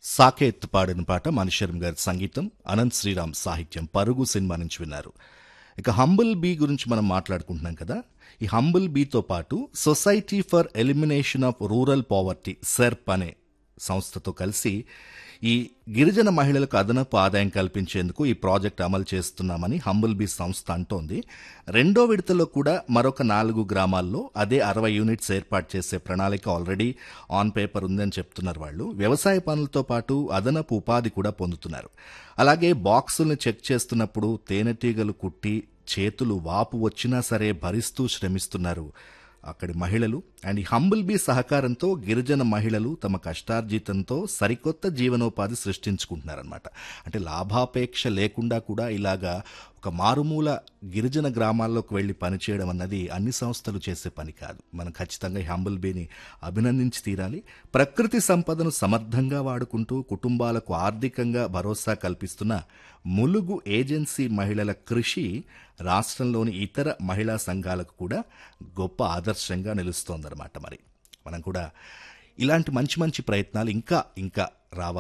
సాకేత్ పాడిన పాట మణిశర్మ గారి సంగీతం అనంత్ శ్రీరామ్ సాహిత్యం పరుగు సినిమా నుంచి విన్నారు ఇక హంబుల్ బీ గురించి మనం మాట్లాడుకుంటున్నాం కదా ఈ హంబుల్ బీతో పాటు society for elimination of rural poverty SERP అనే సంస్థతో కలిసి ఈ గిరిజన మహిళలకు అదనపు ఆదాయం కల్పించేందుకు ఈ ప్రాజెక్ట్ అమలు చేస్తున్నామని హంబుల్ బీ సంస్థ అంటోంది రెండో విడతలో కూడా మరొక నాలుగు గ్రామాల్లో అదే అరవై యూనిట్స్ ఏర్పాటు చేసే ప్రణాళిక ఆల్రెడీ ఆన్ పేపర్ ఉందని చెప్తున్నారు వాళ్ళు వ్యవసాయ పనులతో పాటు అదనపు ఉపాధి కూడా పొందుతున్నారు అలాగే బాక్సుల్ని చెక్ చేస్తున్నప్పుడు తేనెటీగలు కుట్టి చేతులు వాపు వచ్చినా సరే భరిస్తూ శ్రమిస్తున్నారు అక్కడి మహిళలు అండ్ ఈ హంబుల్ బీ సహకారంతో గిరిజన మహిళలు తమ కష్టార్జితంతో సరికొత్త జీవనోపాధి సృష్టించుకుంటున్నారనమాట అంటే లాభాపేక్ష లేకుండా కూడా ఇలాగా ఒక మారుమూల గిరిజన గ్రామాల్లోకి వెళ్ళి పనిచేయడం అన్నది అన్ని సంస్థలు చేసే పని కాదు మనం ఖచ్చితంగా ఈ హంబుల్ బీని అభినందించి తీరాలి ప్రకృతి సంపదను సమర్థంగా వాడుకుంటూ కుటుంబాలకు ఆర్థికంగా భరోసా కల్పిస్తున్న ములుగు ఏజెన్సీ మహిళల కృషి రాష్ట్రంలోని ఇతర మహిళా సంఘాలకు కూడా గొప్ప ఆదర్శంగా నిలుస్తోందన్నమాట మరి మనం కూడా ఇలాంటి మంచి మంచి ప్రయత్నాలు ఇంకా ఇంకా రావాలి